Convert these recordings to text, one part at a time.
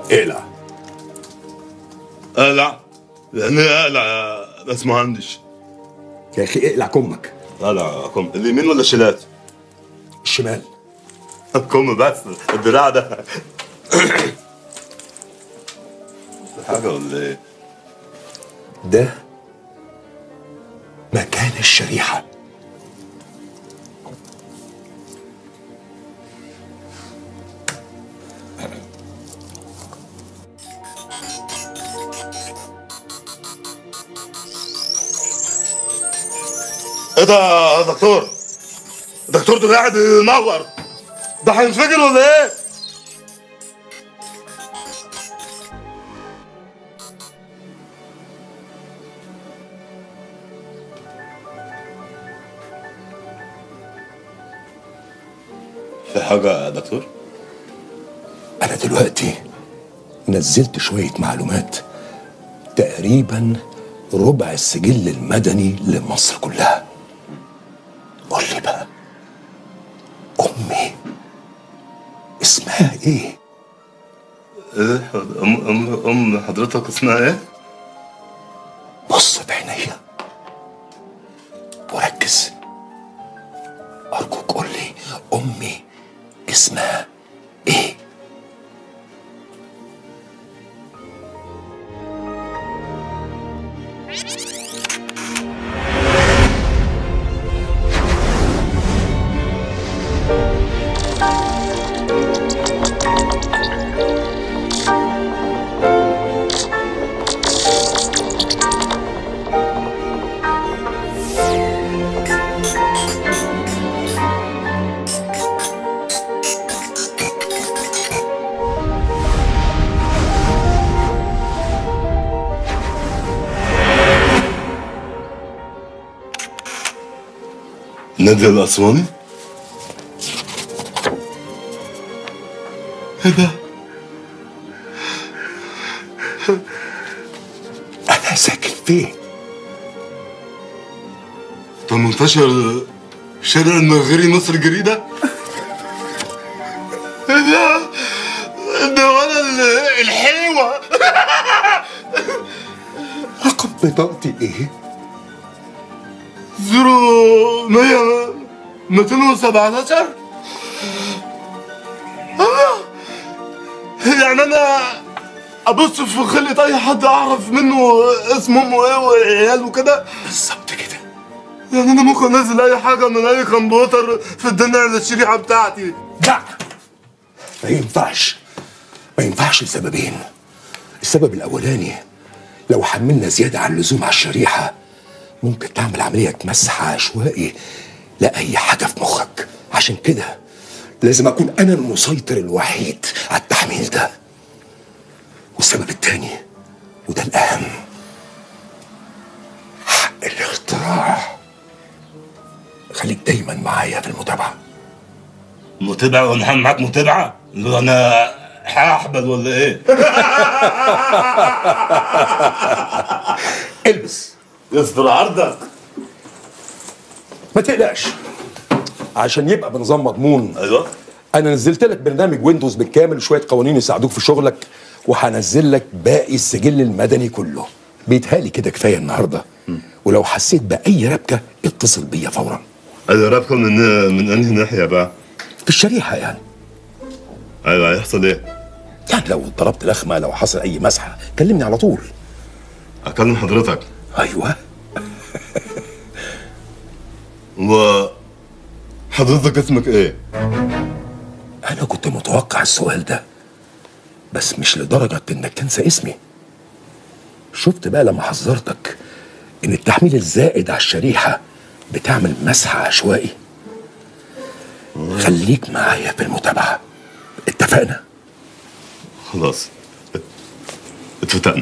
اقلع اقلع يعني ايه اقلع يا بس مهندس يا اخي اقلع كمك اقلع كم اليمين ولا الشمال؟ الشمال كم بس الدراع ده حاجة ولا ايه؟ ده مكان الشريحة ايه ده يا دكتور؟ الدكتور ده قاعد ينور ده هينفجر ولا ايه؟ في حاجة يا دكتور؟ أنا دلوقتي نزلت شوية معلومات تقريبا ربع السجل المدني لمصر كلها قول لي بقى أمي اسمها إيه؟ ايه ام ام ام حضرتك اسمها ايه؟ بص بعينيا وركز أرجوك قول لي أمي اسمها إيه؟ نادية الأسواني؟ ايه ده؟ أنا ساكن فين؟ 18 شارع المغري مصر الجديدة؟ ايه ده؟ ده ولا ال- الحلوة رقم بطاقتي إيه؟ زيرو مية ميتين وسبعتاشر يعني انا ابص في خلة اي حد اعرف منه اسم امه ايه وعياله وكده بالظبط كده يعني انا ممكن انزل اي حاجة من اي كمبيوتر في الدنيا على الشريحة بتاعتي لا ما ينفعش ما ينفعش لسببين السبب الأولاني لو حملنا زيادة عن اللزوم على الشريحة ممكن تعمل عملية مسح عشوائي لأي حاجة في مخك عشان كده لازم أكون أنا المسيطر الوحيد على التحميل ده والسبب التاني وده الأهم حق الاختراع خليك دايما معايا في المتابعة متابعة وانا هعمل معاك متابعة؟ اللي انا هحبل ولا ايه؟ البس يصبر عرضك ما تقلقش عشان يبقى بنظام مضمون ايوه انا نزلت لك برنامج ويندوز بالكامل وشويه قوانين يساعدوك في شغلك وهنزل لك باقي السجل المدني كله بيتهالي كده كفايه النهارده ولو حسيت باي ربكه اتصل بيا فورا ايوه رابكم من من انهي ناحية بقى؟ في الشريحه يعني ايوه هيحصل ايه؟ يعني لو ضربت لخمه لو حصل اي مسحه كلمني على طول اكلم حضرتك ايوه و حضرتك اسمك ايه؟ انا كنت متوقع السؤال ده بس مش لدرجه انك تنسى اسمي شفت بقى لما حذرتك ان التحميل الزائد على الشريحه بتعمل مسح عشوائي خليك معايا في المتابعه اتفقنا خلاص اتفتقنا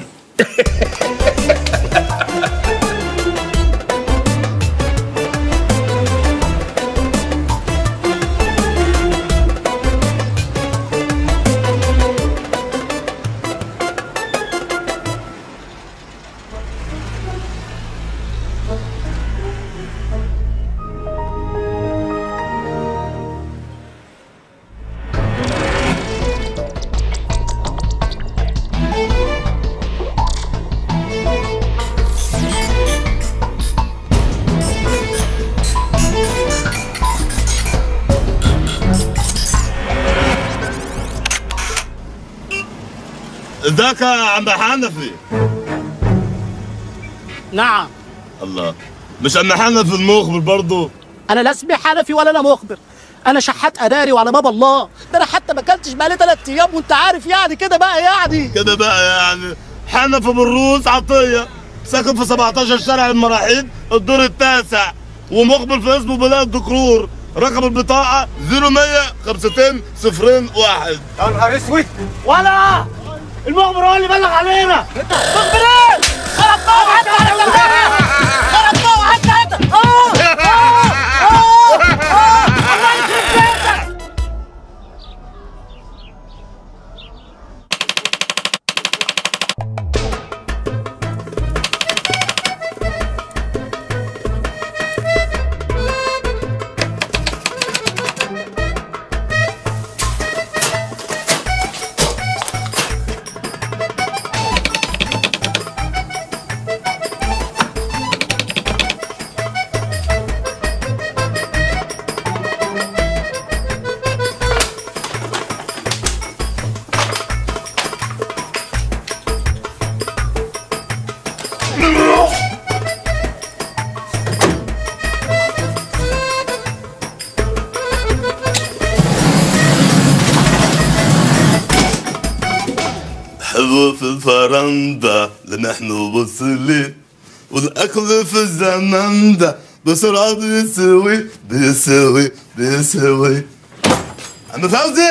ازيك يا عم حنفي نعم الله مش عم حنفي المخبر برضه انا لا اسمي حنفي ولا انا مخبر انا شحات اداري وعلى باب الله ده انا حتى ما اكلتش بقالي ثلاث ايام وانت عارف يعني كده بقى يعني كده بقى يعني حنفي بالروس عطيه ساكن في 17 شارع المراحيض الدور التاسع ومقبل في اسمه بلاد الدكرور رقم البطاقة 0100 52 صفرين واحد يا نهار اسود ولا المخبر هو اللي بلغ علينا مخبرين خربتوه حتى على خربتوه حتى انت اه اه اه اه الله يخرب بيتك حلو في الفرندا لنحن وصلين والاكل في الزمن ده بسرعة بيسوي بيسوي بيسوي عم فوزي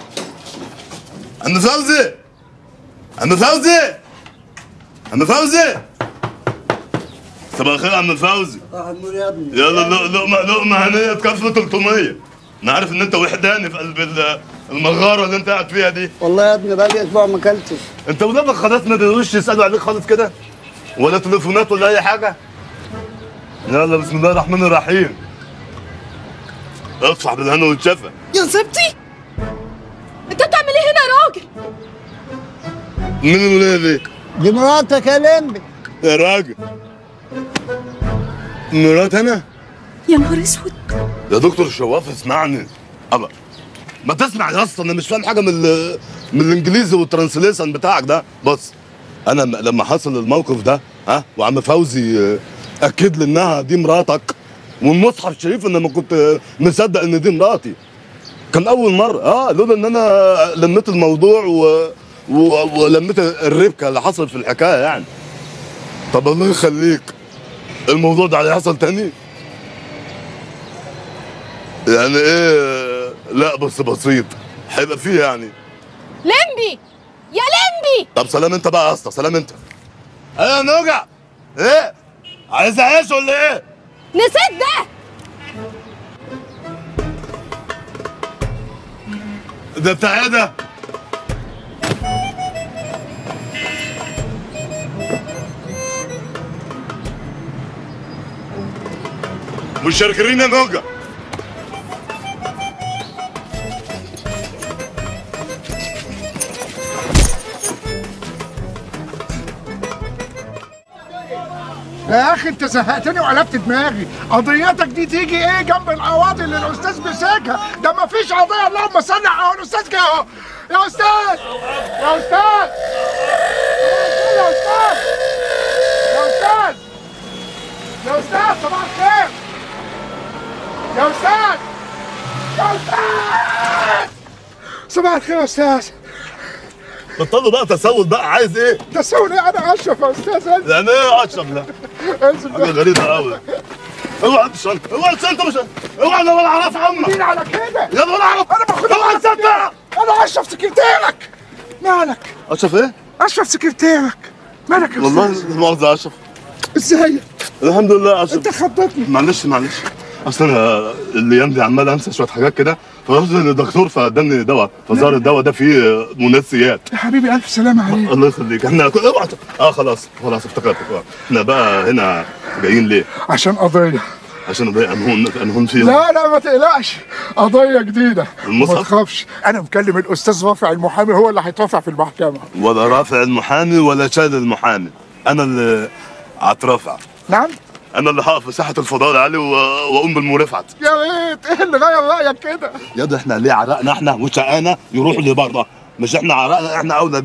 عم فوزي عم فوزي عم فوزي صباح الخير عم فوزي يا ابني يلا لق- لقمة لقمة هنية تكفي 300 نعرف ان انت وحداني في قلب ال- المغارة اللي انت قاعد فيها دي والله يا ابني بقالي اسبوع ما اكلتش انت ولادك خلاص ما بيقولوش يسالوا عليك خالص كده ولا تليفونات ولا اي حاجه يلا بسم الله الرحمن الرحيم اصفح بالهنا والشفا يا زبطي انت بتعمل ايه هنا يا راجل مين الولايه دي؟ دي مراتك يا لمبي يا راجل مرات انا يا نهار اسود يا دكتور شواف اسمعني الله ما تسمع يا اسطى انا مش فاهم حاجه من ال- من الانجليزي والترانسليشن بتاعك ده بص انا م- لما حصل الموقف ده ها وعم فوزي آه، اكد لي انها دي مراتك والمصحف الشريف انا ما كنت آه، مصدق ان دي مراتي كان اول مره اه لولا ان انا لميت الموضوع و... و... ولميت الربكه اللي حصلت في الحكايه يعني طب الله يخليك الموضوع ده هيحصل تاني يعني ايه لا بس بسيط هيبقى فيه يعني لمبي يا لمبي طب سلام انت بقى يا اسطى سلام انت ايه يا نوجع ايه عايز اعيش ولا ايه نسيت ده ده بتاع ايه ده مش شاركرين يا نوجع يا اخي انت زهقتني وقلبت دماغي قضيتك دي تيجي ايه جنب القواضي اللي الاستاذ مسكها ده ما فيش قضيه اللهم صل على الاستاذ جه اهو يا استاذ يا استاذ يا استاذ يا استاذ يا استاذ صباح الخير يا استاذ يا استاذ صباح الخير يا استاذ بطلوا بقى تسول بقى عايز ايه تسوي ايه انا اشرف يا استاذ يعني ايه اشرف ده انزل حاجه غريبه قوي اوعى الشنطه اوعى الشنطه مش اوعى انا ولا اعرف عمك مين على كده يلا ولا اعرف انا باخدها اوعى تصدق انا اشرف سكرتيرك مالك اشرف ايه اشرف سكرتيرك مالك يا والله استاذ لا مؤاخذه اشرف ازاي الحمد لله اشرف انت خضتني معلش معلش اصل انا الايام دي عمال انسى شويه حاجات كده فرحت للدكتور فاداني دواء فظهر الدواء ده فيه منسيات يا حبيبي الف سلامه عليك الله يخليك احنا كل- اوعى اه خلاص خلاص افتكرتك آه. احنا بقى هنا جايين ليه؟ عشان قضيه عشان نضيع انهون انهون فيهم لا لا ما تقلقش قضيه جديده المصحف؟ ما تخافش انا مكلم الاستاذ رافع المحامي هو اللي هيترافع في المحكمه ولا رافع المحامي ولا شايل المحامي انا اللي هترافع نعم انا اللي هقف في ساحه الفضاء عليه و- واقوم بالمرافعه يا ريت ايه اللي غير رايك كده يا ده احنا ليه عرقنا احنا وشقانا يروح لبره مش احنا عرقنا احنا اولى بيه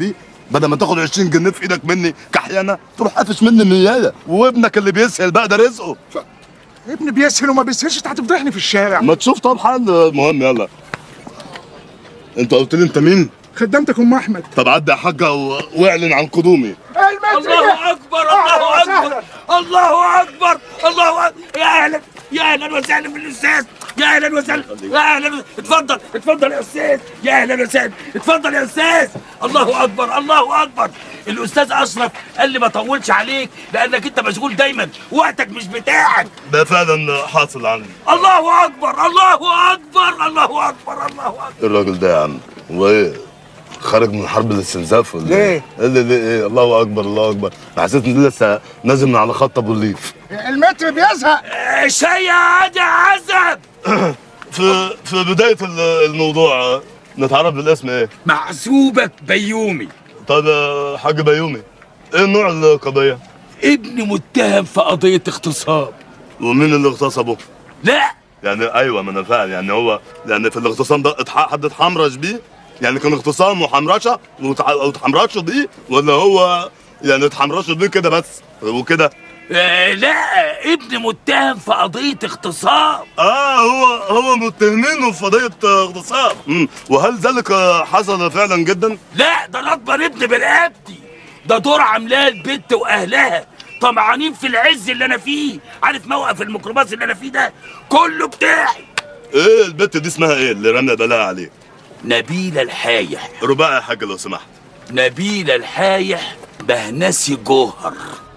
بدل ما تاخد 20 جنيه في ايدك مني كحيانه تروح قافش مني ميايه وابنك اللي بيسهل بقى ده رزقه ابني بيسهل وما بيسهلش انت هتفضحني في الشارع ما تشوف طب حل المهم يلا انت قلت لي انت مين؟ خدامتك ام احمد طب عدي يا حاجه و... واعلن عن قدومي المتر الله اكبر الله اكبر الله اكبر الله اكبر يا اهلا يا اهلا وسهلا بالاستاذ يا اهلا وسهلا يا اهلا اتفضل اتفضل يا استاذ يا اهلا وسهلا اتفضل يا استاذ الله اكبر الله اكبر الاستاذ اشرف قال لي ما اطولش عليك لانك انت مشغول دايما وقتك مش بتاعك ده فعلا حاصل عندي الله اكبر الله اكبر الله اكبر الله اكبر الراجل ده يا عم هو ايه خارج من حرب الاستنزاف ولا ليه؟ ايه؟ ليه ليه ايه الله اكبر الله اكبر انا حسيت ان لسه نازل من على خط ابو الليف المتر بيزهق شيء عادي عزب في في بدايه ال- الموضوع نتعرف بالاسم ايه؟ محسوبك بيومي طب يا حاج بيومي ايه نوع القضيه؟ ابني متهم في قضية اغتصاب ومين اللي اغتصبه؟ لا يعني ايوه ما انا فاهم يعني هو يعني في الاغتصام ده اتح- حد اتحمرش بيه يعني كان اغتصام وحمرشه وتع- واتحمرشوا بيه ولا هو يعني اتحمرشوا بيه كده بس وكده آه لا ابني متهم في قضية اغتصاب اه هو هو متهمينه في قضيه اغتصاب مم. وهل ذلك حصل فعلا جدا؟ لا ده انا اكبر ابن برقبتي ده دور عاملاه البت واهلها طمعانين في العز اللي انا فيه عارف موقف الميكروباص اللي انا فيه ده كله بتاعي ايه البت دي اسمها ايه اللي رمى بلاها عليه؟ نبيلة الحايح رباعي يا حاج لو سمحت نبيلة الحايح بهنسي جوهر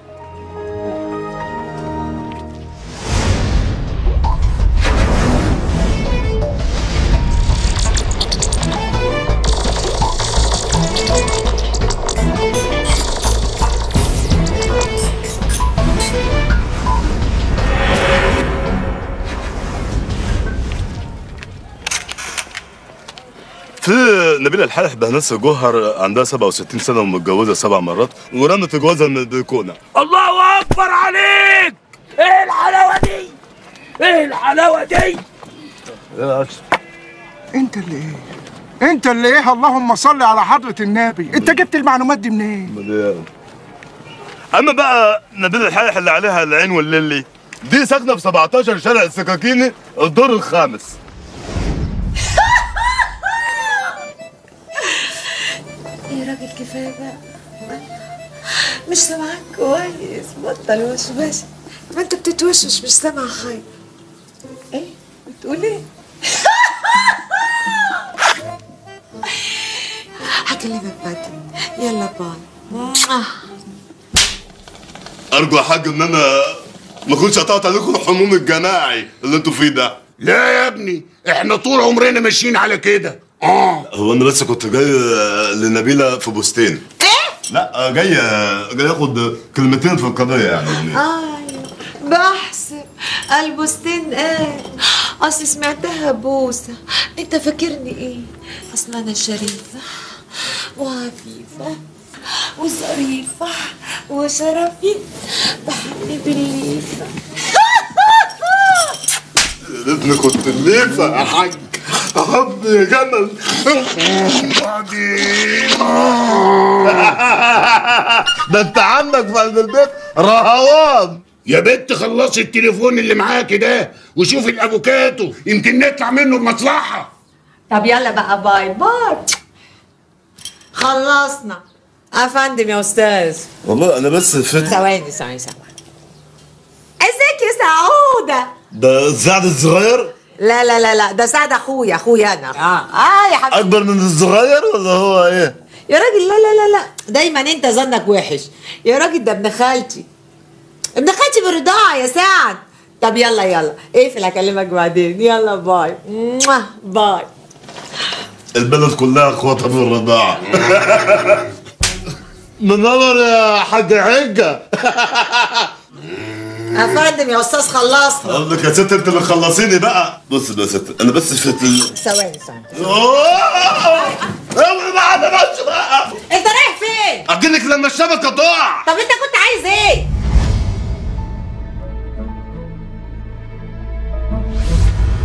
في نبيلة الحالح بهنسة جوهر عندها 67 سنة ومتجوزة سبع مرات ورمت جوازها من البلكونة الله اكبر عليك ايه الحلاوة دي ايه الحلاوة دي انت اللي ايه انت اللي ايه اللهم صل على حضرة النبي انت جبت المعلومات دي منين اما بقى نبيلة الحالح اللي عليها العين والليلي دي ساكنة في 17 شارع السكاكيني الدور الخامس يا راجل كفايه بقى مش سامعاك كويس بطل وشوش ما انت بتتوشوش مش سامع حاجه ايه بتقول ايه هكلمك بعدين يلا باي ارجو يا حاج ان انا ما كنتش قطعت عليكم الحموم الجماعي اللي انتوا فيه ده لا يا ابني احنا طول عمرنا ماشيين على كده اه هو انا بس كنت جاي لنبيلة في بوستين ايه لا جاي جاي اخد كلمتين في القضية يعني ايوه بحسب البستين ايه اصل سمعتها بوسه انت فاكرني ايه اصل انا شريفه وعفيفه وظريفه وشرفي بحب الليفه يا ريتني كنت الليفة يا حاج أحب يا جمل ده انت عندك في قلب البيت رهوان يا بنت خلصي التليفون اللي معاكي ده وشوفي الافوكاتو يمكن نطلع منه بمصلحه طب يلا بقى باي باي خلصنا افندم يا استاذ والله انا بس فت ثواني ثواني ثواني ازيك يا سعوده ده سعد الصغير لا لا لا لا ده سعد اخويا اخويا انا اه اه يا حبيبي اكبر من الصغير ولا هو ايه يا راجل لا لا لا لا دايما انت ظنك وحش يا راجل ده ابن خالتي ابن خالتي بالرضاعه يا سعد طب يلا يلا اقفل هكلمك بعدين يلا باي موah، باي البلد كلها اخواتها بالرضاعة منور يا حاج حجة افندم يا استاذ خلصنا قصدك يا ست انت اللي خلصيني بقى بص يا ست انا بس فت ال... ثواني ثواني اوعي بقى انا ماشي بقى انت رايح فين اجيلك لما الشبكه تقع طب انت كنت عايز ايه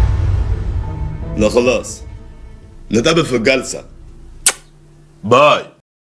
لا خلاص نتقابل في الجلسه باي